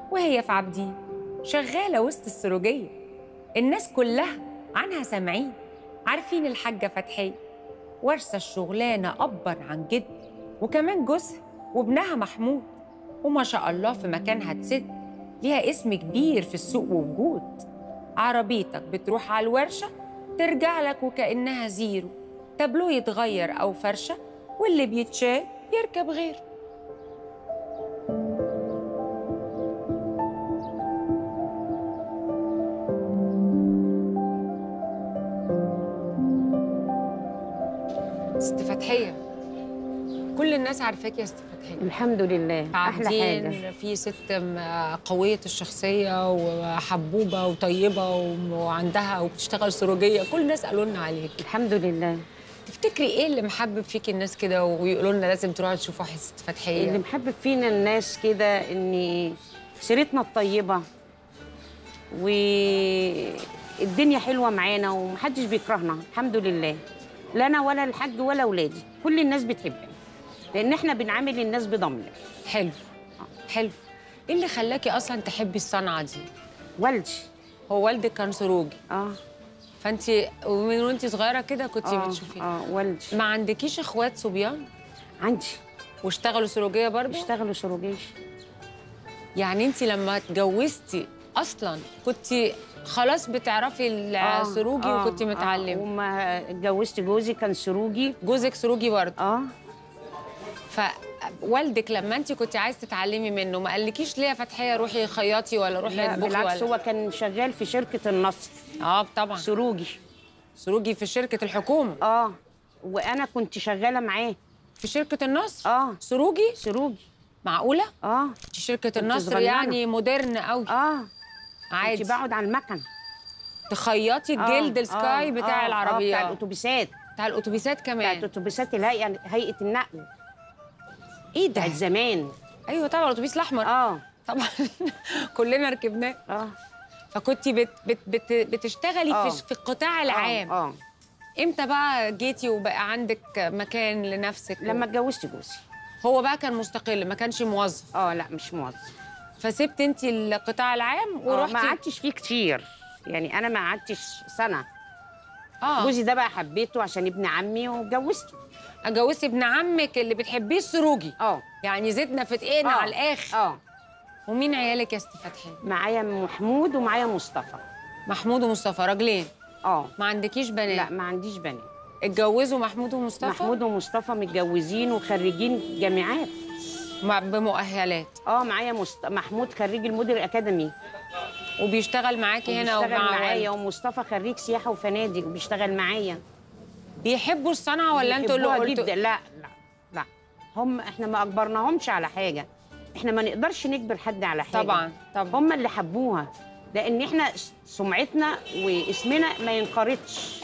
وهي في عابدين شغالة وسط السروجية الناس كلها عنها سامعين عارفين الحاجة فتحية وارثة الشغلانة أبا عن جد وكمان جوزها وابنها محمود وما شاء الله في مكانها تسد ليها اسم كبير في السوق ووجود عربيتك بتروح على الورشة ترجع لك وكأنها زيرو تابلو يتغير أو فرشة واللي بيتشال يركب غيره ست فتحية كل الناس عارفاك يا ست فتحية الحمد لله احلى حاجه عابدين في ست م- قوية الشخصية وحبوبة وطيبة وم- وعندها وبتشتغل سروجية كل الناس قالوا لنا عليك الحمد لله تفتكري ايه اللي محبب فيكي الناس كده ويقولوا لنا لازم تروحوا تشوفوا ست اللي فتحية محبب فينا الناس كده ان سيرتنا الطيبه والدنيا حلوه معانا ومحدش بيكرهنا الحمد لله لا انا ولا الحاج ولا اولادي كل الناس بتحبنا لان احنا بنعامل الناس بضمير حلو حلو ايه اللي خلاكي اصلا تحبي الصنعة دي والدي هو والدك كان سروجي اه فانت ومن وانت صغيرة كده كنت اه بتشوفي اه والدي ما عندكيش اخوات صبيان عندي واشتغلوا سروجية برضه بيشتغلوا سروجيش يعني انت لما اتجوزتي اصلا كنت خلاص بتعرفي السروجي آه، وكنت آه، متعلمه وما اتجوزت جوزي كان سروجي جوزك سروجي برضه اه فوالدك لما انت كنت عايز تتعلمي منه ما قالكيش ليه يا فتحيه روحي خياطي ولا روحي لا اطبخي بالعكس ولا هو كان شغال في شركه النصر اه طبعا سروجي سروجي في شركه الحكومه اه وانا كنت شغاله معاه في شركه النصر اه سروجي سروجي معقوله اه دي شركه النصر صغيرة. يعني مودرن قوي اه عادي كنت بقعد على المكن تخيطي آه، الجلد السكاي آه، بتاع آه، آه، بتاع العربيات الاتوبيسات بتاع الاتوبيسات بتاعت كمان اتوبيسات الهيئه هيئه النقل ايه ده بتاعت زمان ايوه طبعا الاتوبيس الاحمر اه طبعا كلنا ركبناه اه فكنت بت بت بت بتشتغلي آه. في في القطاع العام اه, آه. امتى بقى جيتي وبقى عندك مكان لنفسك لما اتجوزت جوزي هو بقى كان مستقل ما كانش موظف اه لا مش موظف فسبت انت القطاع العام آه ورحتي ما قعدتش فيه كتير يعني انا ما قعدتش سنه اه جوزي ده بقى حبيته عشان ابن عمي واتجوزته اتجوزتي ابن عمك اللي بتحبيه السروجي اه يعني زدنا في دقيقنا آه. على الاخر اه ومين عيالك يا ست فتحي معايا محمود ومعايا مصطفى محمود ومصطفى راجلين اه ما عندكيش بنات لا ما عنديش بنات اتجوزوا محمود ومصطفى محمود ومصطفى متجوزين وخريجين جامعات مع- بمؤهلات اه معايا مست... محمود خريج المدير اكاديمي وبيشتغل معاكي هنا وبيشتغل ومع معايا والدك. ومصطفى خريج سياحه وفنادق وبيشتغل معايا بيحبوا الصنعه ولا انتوا اللي بيحبوها قلتوا جدا لا لا لا هم احنا ما اجبرناهمش على حاجه احنا ما نقدرش نجبر حد على حاجه طبعا طبعا هم اللي حبوها لان احنا سمعتنا واسمنا ما ينقرضش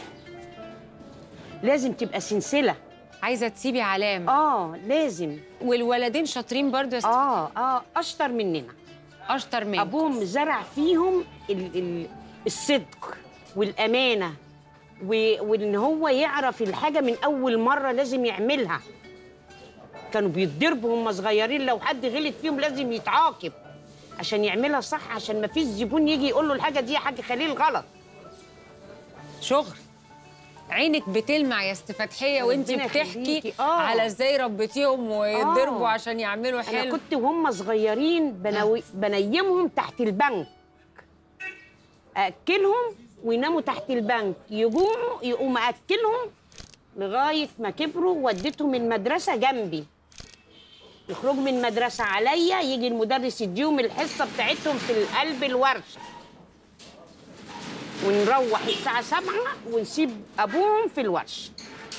لازم تبقى سلسله عايزه تسيبي علامه اه لازم والولدين شاطرين برضه يا ست اه اه اشطر مننا اشطر منك ابوهم زرع فيهم ال ال الصدق والامانه و- وان هو يعرف الحاجه من اول مره لازم يعملها كانوا بيتضربوا هم صغيرين لو حد غلط فيهم لازم يتعاقب عشان يعملها صح عشان ما فيش زبون يجي يقول له الحاجه دي يا حاج خليل غلط شغل عينك بتلمع يا ست فتحيه وانت ربنا بتحكي يخليكي. آه. على ازاي ربيتيهم ويتضربوا آه. عشان يعملوا انا حلو كنت وهم صغيرين بنوي بنيمهم تحت البنك اكلهم ويناموا تحت البنك يجوعوا يقوم اكلهم لغايه ما كبروا وديتهم المدرسه جنبي يخرجوا من المدرسه عليا يجي المدرس يديهم الحصه بتاعتهم في قلب الورشه ونروح الساعه سبعة ونسيب ابوهم في الورشه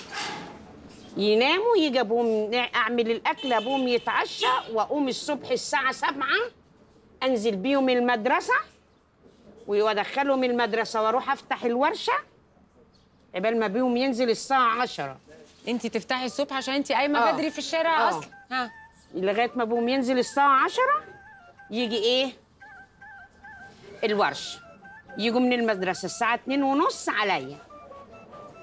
يناموا يجي ابوهم اعمل الاكل ابوهم يتعشى واقوم الصبح الساعه سبعة انزل بيهم المدرسه وادخلهم المدرسه واروح افتح الورشه قبل ما بيهم ينزل الساعه عشرة انت تفتحي الصبح عشان انت قايمه آه. بدري في الشارع آه. اصلا ها لغايه ما ابوهم ينزل الساعه عشرة يجي ايه الورشه يجوا من المدرسه الساعه اتنين ونص عليا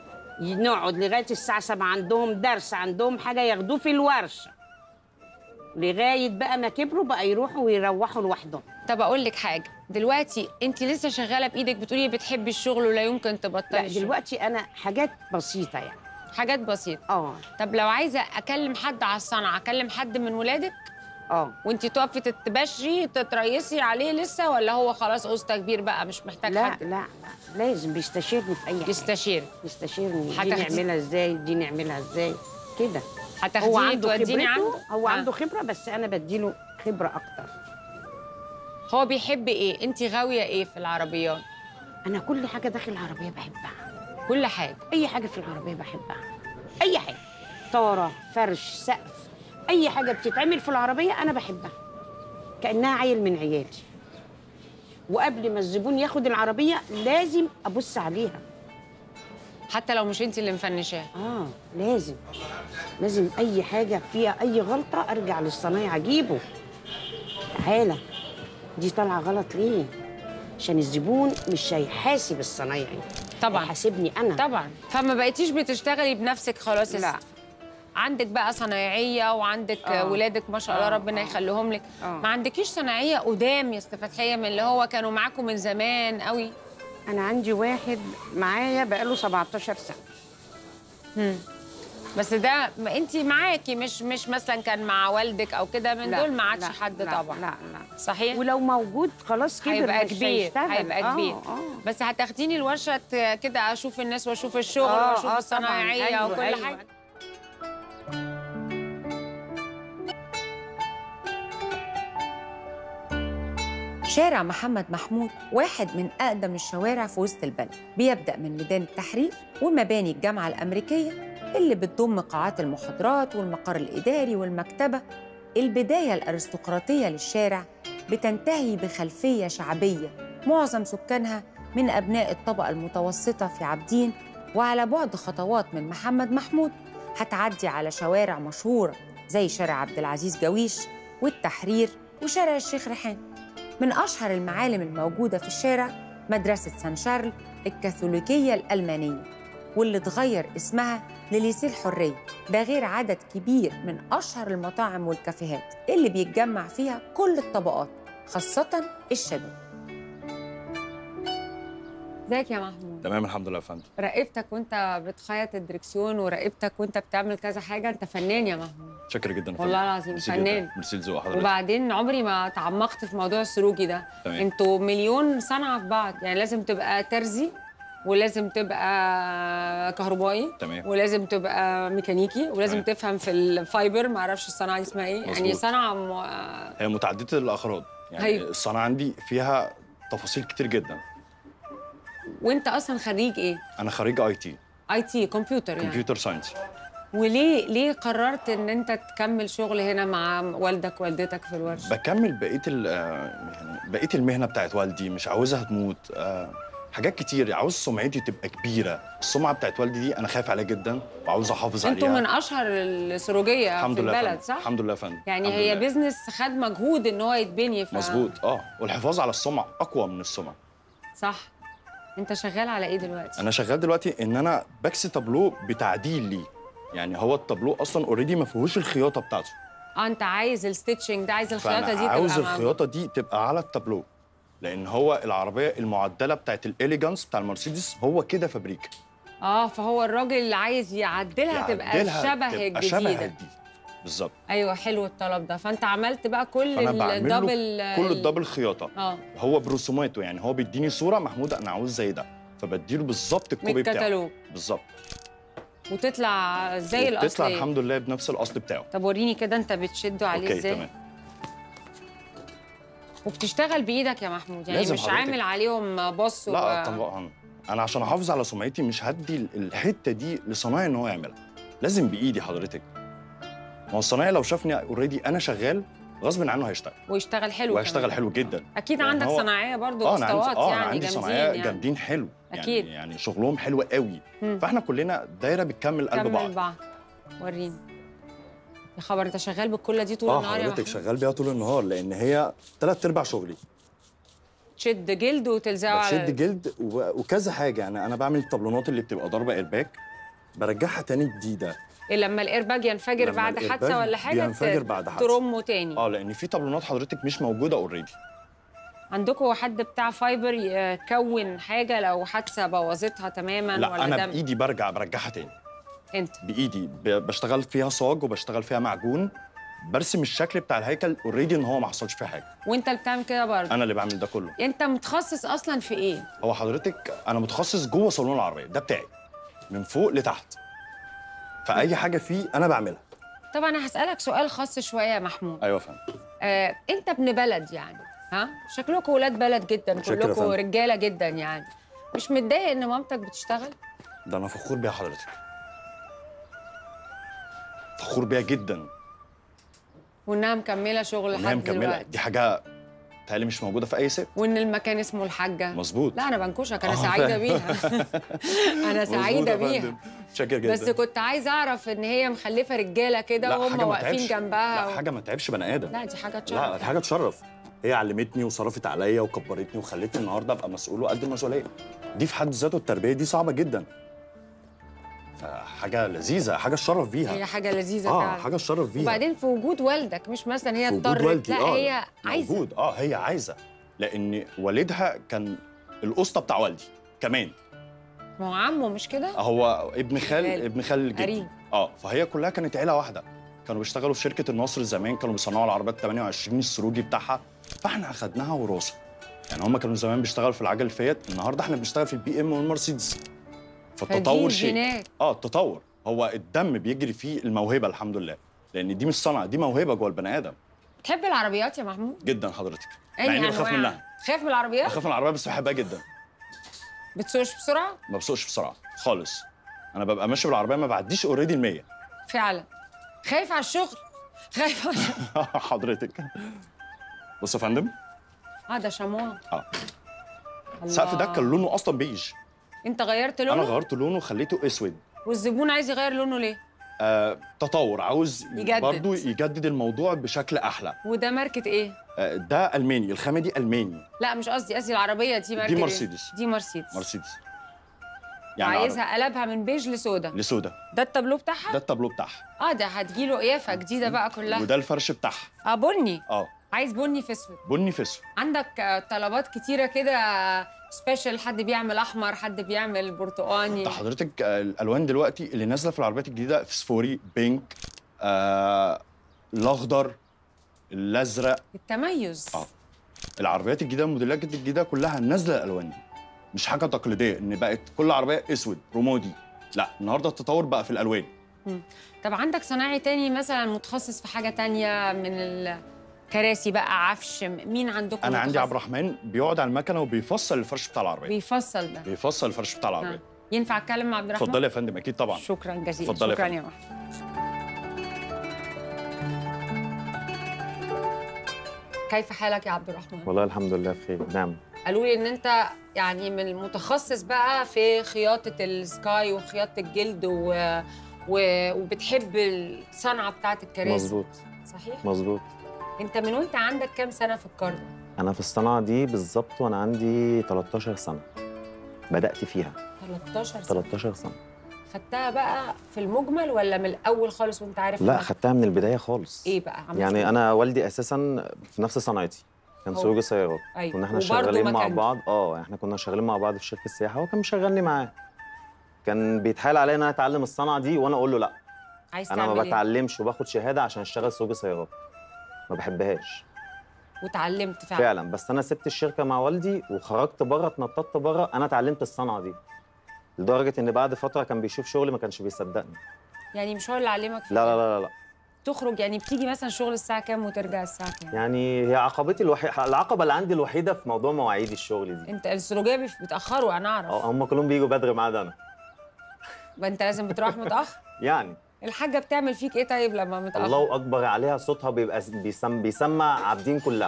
نقعد لغايه الساعه 7 عندهم درس عندهم حاجه ياخدوه في الورشه لغايه بقى ما كبروا بقى يروحوا ويروحوا لوحدهم طب اقول لك حاجه دلوقتي انت لسه شغاله بايدك بتقولي بتحبي الشغل ولا يمكن تبطلي لا الشغل. دلوقتي انا حاجات بسيطه يعني حاجات بسيطه اه طب لو عايزه اكلم حد على الصنعه اكلم حد من ولادك اه وانت تقفي تتبشري تتريسي عليه لسه ولا هو خلاص قسطه كبير بقى مش محتاج لا حد لا لا لازم بيستشيرني في اي حاجه يستشير يستشيرني دي هتاخدي- نعملها ازاي دي نعملها ازاي كده هو هتاخديه عنده توديني عنده خبرته هو آه. عنده خبره بس انا بديله خبره اكتر هو بيحب ايه انت غاويه ايه في العربيات انا كل حاجه داخل العربيه بحبها كل حاجه اي حاجه في العربيه بحبها اي حاجه طاره فرش سقف اي حاجه بتتعمل في العربيه انا بحبها كانها عيل من عيالي وقبل ما الزبون ياخد العربيه لازم ابص عليها حتى لو مش انت اللي مفنشاها اه لازم لازم اي حاجه فيها اي غلطه ارجع للصنايعي اجيبه تعالى دي طالعه غلط ليه عشان الزبون مش هيحاسب الصنايعي طبعاً. هيحاسبني انا طبعا فما بقيتيش بتشتغلي بنفسك خلاص يا لا. ست. عندك بقى صنايعيه وعندك آه. آه. ولادك ما شاء الله آه، ربنا آه. يخليهم لك آه. ما عندكيش صنايعيه قدام يا ست فتحيه من اللي هو كانوا معاكم من زمان قوي انا عندي واحد معايا بقاله 17 سنه بس ده ما انت معاكي مش مش مثلا كان مع والدك او كده من لا، دول ما عادش لا، حد لا، طبعا لا لا صحيح ولو موجود خلاص كبر هيبقى مش كبير هيشتغل. هيبقى آه، كبير آه. بس هتاخديني الورشه ت- كده اشوف الناس واشوف الشغل آه، واشوف آه، طبعاً. الصنايعيه أيوة، وكل أيوة. حاجه شارع محمد محمود واحد من أقدم الشوارع في وسط البلد بيبدأ من ميدان التحرير ومباني الجامعة الأمريكية اللي بتضم قاعات المحاضرات والمقر الإداري والمكتبة البداية الأرستقراطية للشارع بتنتهي بخلفية شعبية معظم سكانها من أبناء الطبقة المتوسطة في عابدين وعلى بعد خطوات من محمد محمود هتعدي على شوارع مشهورة زي شارع عبد العزيز جويش والتحرير وشارع الشيخ ريحان من أشهر المعالم الموجودة في الشارع مدرسة سان شارل الكاثوليكية الألمانية واللي اتغير اسمها لليسيه الحرية ده غير عدد كبير من أشهر المطاعم والكافيهات اللي بيتجمع فيها كل الطبقات خاصة الشباب ازيك يا محمود تمام الحمد لله يا فندم راقبتك وانت بتخيط الدركسيون وراقبتك وانت بتعمل كذا حاجة انت فنان يا محمود شكرا جدا يا فندم. والله العظيم ميرسي فنان. جدا. ميرسي لذوق حضرتك وبعدين عمري ما تعمقت في موضوع السروجي ده تمام. انتوا مليون صنعة في بعض يعني لازم تبقى ترزي ولازم تبقى كهربائي تمام. ولازم تبقى ميكانيكي ولازم تمام. تفهم في الفايبر ما اعرفش الصناعه دي اسمها ايه يعني مظبوط. صنعه م... هي متعدده الاغراض يعني أيوة. الصناعه عندي فيها تفاصيل كتير جدا وانت اصلا خريج ايه انا خريج اي تي اي تي كمبيوتر يعني كمبيوتر ساينس وليه ليه قررت ان انت تكمل شغل هنا مع والدك والدتك في الورشه بكمل بقيه ال- آه، يعني بقيه المهنه بتاعت والدي مش عاوزها تموت آه، حاجات كتير عاوز سمعتي تبقى كبيره السمعه بتاعت والدي دي انا خايف عليها جدا وعاوز احافظ انتوا عليها من اشهر السروجيه الحمد في لله يا البلد فندم. صح الحمد لله يا فندم يعني الحمد هي لله. بيزنس خد مجهود ان هو يتبني ف... مظبوط اه والحفاظ على السمعه اقوى من السمعه صح انت شغال على ايه دلوقتي انا شغال دلوقتي ان انا بكسي تابلو بتعديل ليه يعني هو التابلو اصلا اوريدي ما فيهوش الخياطه بتاعته اه انت عايز الستيتشنج ده عايز الخياطه فانا دي تبقى عاوز معمولة. الخياطه دي تبقى على التابلو لان هو العربيه المعدله بتاعت الاليجانس بتاع المرسيدس هو كده فابريك اه فهو الراجل اللي عايز يعدلها تبقى يعدلها شبه تبقى الجديده شبه دي بالظبط ايوه حلو الطلب ده فانت عملت بقى كل فانا بعمل الدبل له كل الدبل خياطه اه هو برسوماته يعني هو بيديني صوره محمود انا عاوز زي ده فبديله بالظبط من الكوبي بتاعه الكتالوج بالظبط وتطلع زي تطلع الاصل الحمد لله بنفس الاصل بتاعه طب وريني كده انت بتشده عليه اوكي ازاي تمام وبتشتغل بايدك يا محمود يعني لازم مش حضرتك. عامل عليهم بص لا و... طبعا انا عشان احافظ على سمعتي مش هدي الحته دي لصنايعي ان هو يعملها لازم بايدي حضرتك ما هو الصنايعي لو شافني اوريدي انا شغال غصب عنه هيشتغل ويشتغل حلو وهيشتغل كمان. حلو جدا اكيد يعني عندك هو- صناعيه برضو اه انا عندي اسطوات اه انا يعني عندي جامدين صناعيه يعني جامدين حلو أكيد. يعني يعني شغلهم حلو قوي مم. فاحنا كلنا دايره بتكمل قلب كمل بعض بعض وريني يا خبر انت شغال بالكله دي طول اه النهار يا حضرتك محمود شغال بيها طول النهار لان هي ثلاث ارباع شغلي تشد جلد وتلزقه على بشد جلد و- وكذا حاجه يعني انا بعمل الطابلونات اللي بتبقى ضربه ايرباك برجعها تاني جديده إيه لما الايرباج ينفجر لما بعد حادثه الإيرباج ولا حاجه بينفجر ت- بعد حادثة. ترمه تاني اه لان في طابلونات حضرتك مش موجوده اوريدي عندكم حد بتاع فايبر يكون حاجه لو حادثه بوظتها تماما لا ولا انا ده بايدي برجع برجعها تاني انت بايدي ب- بشتغل فيها صاج وبشتغل فيها معجون برسم الشكل بتاع الهيكل اوريدي ان هو ما حصلش فيه حاجه وانت اللي بتعمل كده برضه انا اللي بعمل ده كله انت متخصص اصلا في ايه هو حضرتك انا متخصص جوه صالون العربيه ده بتاعي من فوق لتحت فاي حاجه فيه انا بعملها طبعا انا هسالك سؤال خاص شويه يا محمود ايوه فاهم آه، انت ابن بلد يعني ها شكلكم ولاد بلد جدا شكرا يا كلكم فندم. رجاله جدا يعني مش متضايق ان مامتك بتشتغل ده انا فخور بيها حضرتك فخور بيها جدا وانها مكمله شغل ان هي لحد مكمله دلوقتي دي حاجه تهيألي مش موجوده في اي ست وان المكان اسمه الحاجه مظبوط لا انا بنكشك انا آه، سعيده فاهم. بيها انا مظبوط سعيده يا بيها فندم. شاكر جدا بس كنت عايزه اعرف ان هي مخلفه رجاله كده لا، وهم حاجة ما واقفين تعبش. جنبها لا و... حاجه ما تعبش بني ادم لا دي حاجه لا تشرف دي حاجه تشرف هي علمتني وصرفت عليا وكبرتني وخلتني النهارده ابقى مسؤول وقد المسؤوليه دي في حد ذاته التربيه دي صعبه جدا فحاجه لذيذه حاجه الشرف بيها هي حاجه لذيذه اه فعلا حاجه الشرف بيها وبعدين في وجود والدك مش مثلا هي في وجود اضطرت والدي لا اه هي عايزه موجود اه هي عايزه لان والدها كان الاسطى بتاع والدي كمان ما هو عمه مش كده هو ابن خال خال. ابن خال جدي قريب. اه فهي كلها كانت عيله واحده كانوا بيشتغلوا في شركه النصر زمان كانوا بيصنعوا العربيات 28 السروجي بتاعها فاحنا اخدناها وراثه يعني هم كانوا زمان بيشتغلوا في العجل فيات النهارده احنا بنشتغل في البي ام والمرسيدس فالتطور فدي شيء الجينات. اه التطور هو الدم بيجري فيه الموهبه الحمد لله لان دي مش صنعه دي موهبه جوه البني ادم تحب العربيات يا محمود جدا حضرتك اي مع اني بخاف أنواع؟ منها خايف من العربيات بخاف من العربيه بس بحبها جدا بتسوقش بسرعه ما بسوقش بسرعه خالص انا ببقى ماشي بالعربيه ما بعديش اوريدي ال 100 فعلا خايف على الشغل خايف على حضرتك بص يا فندم اه ده شموع اه السقف ده الله. كان لونه اصلا بيج انت غيرت لونه انا غيرت لونه وخليته اسود والزبون عايز يغير لونه ليه آه، تطور عاوز يجدد. برضو يجدد الموضوع بشكل احلى وده ماركه ايه آه، ده الماني الخامه دي الماني لا مش قصدي قصدي العربيه دي ماركه دي إيه؟ مرسيدس. دي مرسيدس مرسيدس يعني عربي. عايزها قلبها من بيج لسودا لسودا ده التابلو بتاعها ده التابلو بتاعها اه ده هتجيله قيافه جديده بقى كلها وده الفرش بتاعها اه بني اه عايز بني في اسود بني في اسود عندك آه، طلبات كتيره كده سبيشال حد بيعمل احمر حد بيعمل برتقاني ده حضرتك آه، الالوان دلوقتي اللي نازله في العربيات الجديده فسفوري بينك آه، الاخضر الازرق التميز اه العربيات الجديده الموديلات الجديده كلها نازله الالوان دي مش حاجه تقليديه ان بقت كل عربيه اسود رمادي لا النهارده التطور بقى في الالوان طب عندك صناعي تاني مثلا متخصص في حاجه تانية من الكراسي بقى عفش مين عندكم انا عندي متخصص؟ عبد الرحمن بيقعد على المكنه وبيفصل الفرش بتاع العربيه بيفصل ده بيفصل الفرش بتاع آه. العربيه ينفع اتكلم مع عبد الرحمن اتفضلي يا فندم اكيد طبعا شكرا جزيلا اتفضلي يا شكرا فندم. يا محمود كيف حالك يا عبد الرحمن والله الحمد لله بخير نعم قالوا لي ان انت يعني من المتخصص بقى في خياطه السكاي وخياطه الجلد و... و... وبتحب الصنعه بتاعت الكراسي مظبوط صحيح مظبوط انت من وانت عندك كام سنه في الكارد انا في الصناعه دي بالظبط وانا عندي 13 سنه بدات فيها 13 سنه 13 سنه خدتها بقى في المجمل ولا من الاول خالص وانت عارف لا إنك- خدتها من البدايه خالص ايه بقى عملت يعني إيه؟ انا والدي اساسا في نفس صنعتي كان هو. سواق سيارات أيوة. كنا احنا وبرضه شغالين مع مكانك. بعض اه احنا كنا شغالين مع بعض في شركه سياحه وهو كان مشغلني معاه كان بيتحايل عليا ان انا اتعلم الصنعه دي وانا اقول له لا عايز انا ما تعمل ايه بتعلمش وباخد شهاده عشان اشتغل سواق سيارات ما بحبهاش وتعلمت فعلا, فعلا بس انا سبت الشركه مع والدي وخرجت بره اتنططت بره انا اتعلمت الصنعه دي لدرجه ان بعد فتره كان بيشوف شغلي ما كانش بيصدقني يعني مش هو اللي علمك لا لا لا لا, لا. تخرج يعني بتيجي مثلا شغل الساعه كام وترجع الساعه كام يعني هي عقبتي الوحيده العقبه اللي عندي الوحيده في موضوع مواعيد الشغل دي انت السروجيه بيف- بيتاخروا انا اعرف اه هم كلهم بيجوا بدري ما عدا انا يبقى انت لازم بتروح متاخر يعني الحاجه بتعمل فيك ايه طيب لما متاخر الله اكبر عليها صوتها بيبقى س- بيسم بيسمع عابدين كلها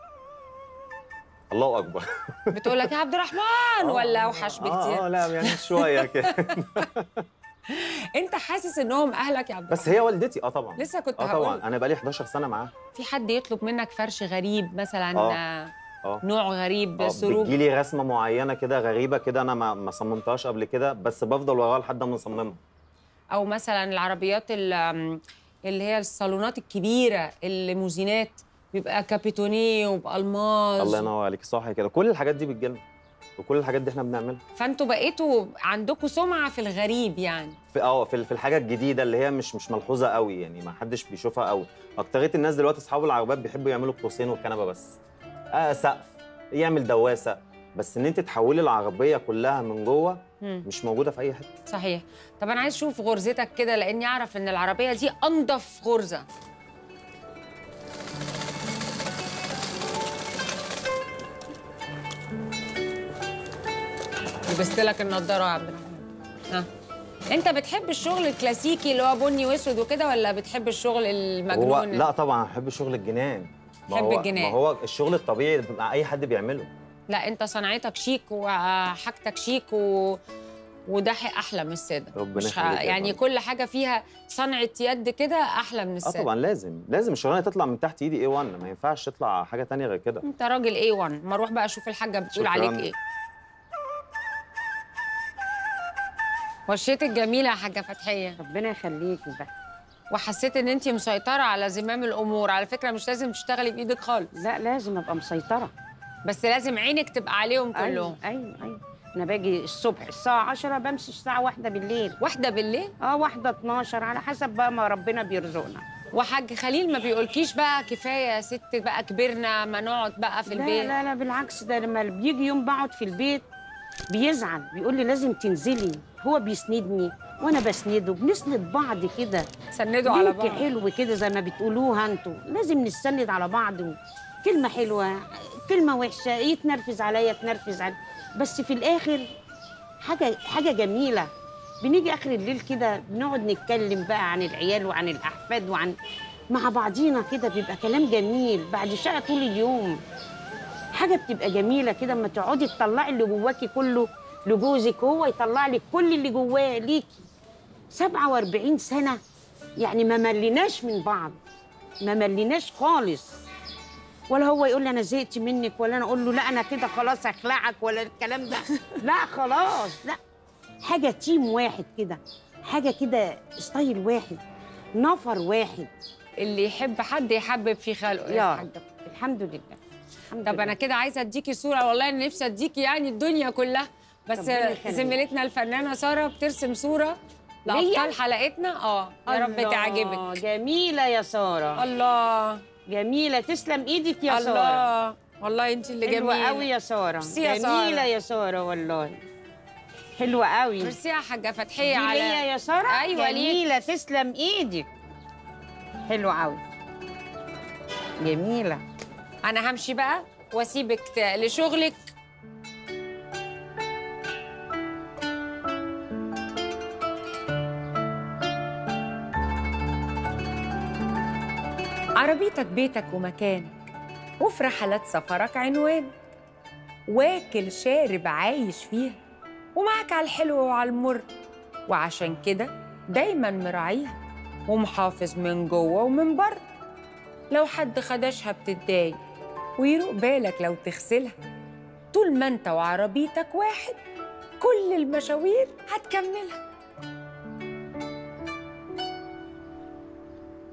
الله اكبر بتقول لك يا عبد الرحمن ولا اوحش بكتير اه اه لا يعني شويه كده انت حاسس انهم اهلك يا عبد بس هي والدتي اه طبعا لسه كنت اه هقول. طبعا انا بقالي 11 سنه معاها في حد يطلب منك فرش غريب مثلا آه. آه. اه نوع غريب اه سروج بتجيلي رسمه معينه كده غريبه كده انا ما ما صممتهاش قبل كده بس بفضل وراها لحد ما اصممها او مثلا العربيات ال- اللي هي الصالونات الكبيره الليموزينات بيبقى كابيتونيه وبالماظ الله ينور عليك صح كده كل الحاجات دي بتجيلنا وكل الحاجات دي احنا بنعملها فانتوا بقيتوا عندكم سمعه في الغريب يعني في اه في في الحاجه الجديده اللي هي مش مش ملحوظه قوي يعني ما حدش بيشوفها قوي اكتريه الناس دلوقتي اصحاب العربيات بيحبوا يعملوا القوسين والكنبه بس آه سقف يعمل دواسه بس ان انت تحولي العربيه كلها من جوه مم. مش موجوده في اي حته صحيح طب انا عايز اشوف غرزتك كده لاني اعرف ان العربيه دي انضف غرزه لبست لك النضاره يا عبد الرحمن ها انت بتحب الشغل الكلاسيكي اللي هو بني واسود وكده ولا بتحب الشغل هو المجنون لا طبعا بحب شغل الجنان ما بحب هو الجنان. ما هو الشغل الطبيعي بيبقى اي حد بيعمله لا انت صنعتك شيك وحاجتك شيك و... وده حق احلى من الساده ربنا مش ه... يخليك يا يعني فندم. كل حاجه فيها صنعه يد كده احلى من اه الساده طبعا لازم لازم الشغلانه تطلع من تحت ايدي اي 1 ما ينفعش تطلع حاجه تانية غير كده انت راجل اي 1 ما اروح بقى اشوف الحاجه بتقول شكراً. عليك ايه وشيتك جميله يا حاجه فتحيه ربنا يخليكي بقى وحسيت ان انت مسيطره على زمام الامور على فكره مش لازم تشتغلي بايدك خالص لا لازم ابقى مسيطره بس لازم عينك تبقى عليهم كلهم ايوه ايوه ايوه انا باجي الصبح الساعه 10 بمشي الساعه واحدة بالليل واحده بالليل اه واحدة 12 على حسب بقى ما ربنا بيرزقنا وحاج خليل ما بيقولكيش بقى كفايه يا ست بقى كبرنا ما نقعد بقى في لا البيت لا لا بالعكس ده لما بيجي يوم بقعد في البيت بيزعل بيقول لي لازم تنزلي هو بيسندني وانا بسنده بنسند بعض كده سندوا على لينك بعض حلو كده زي ما بتقولوها انتوا لازم نستند على بعض كلمة حلوة كلمة وحشة يتنرفز عليا يتنرفز عليا بس في الآخر حاجة حاجة جميلة بنيجي آخر الليل كده بنقعد نتكلم بقى عن العيال وعن الأحفاد وعن مع بعضينا كده بيبقى كلام جميل بعد شقة طول اليوم حاجة بتبقى جميلة كده اما تقعدي تطلعي اللي جواكي كله لجوزك وهو يطلع لك كل اللي جواه ليكي 47 سنة يعني ما مليناش من بعض ما مليناش خالص ولا هو يقول لي انا زهقت منك ولا انا اقول له لا انا كده خلاص اخلعك ولا الكلام ده لا خلاص لا حاجه تيم واحد كده حاجه كده ستايل واحد نفر واحد اللي يحب حد يحبب في خلقه يا حاجة. رب الحمد لله الحمد طب لله. انا كده عايزه اديكي صوره والله انا نفسي اديكي يعني الدنيا كلها بس ربنا يخليك. زميلتنا الفنانه ساره بترسم صوره ليا؟ لابطال حلقتنا اه يا رب الله، تعجبك جميله يا ساره الله جميله تسلم ايدك يا ساره الله والله انت اللي حلوه جميله قوي يا ساره ميرسي يا جميله سارة. يا ساره والله حلوه قوي ميرسي يا حاجه فتحيه دي على ليا يا ساره أيوة ليك. جميله تسلم ايدك حلوه قوي جميله انا همشي بقى واسيبك ت- لشغلك عربيتك بيتك ومكانك وفي رحلات سفرك عنوانك واكل شارب عايش فيها ومعك على الحلو وعلى المر وعشان كده دايما مراعيها ومحافظ من جوه ومن بره لو حد خدشها بتتضايق ويروق بالك لو تغسلها طول ما انت وعربيتك واحد كل المشاوير هتكملها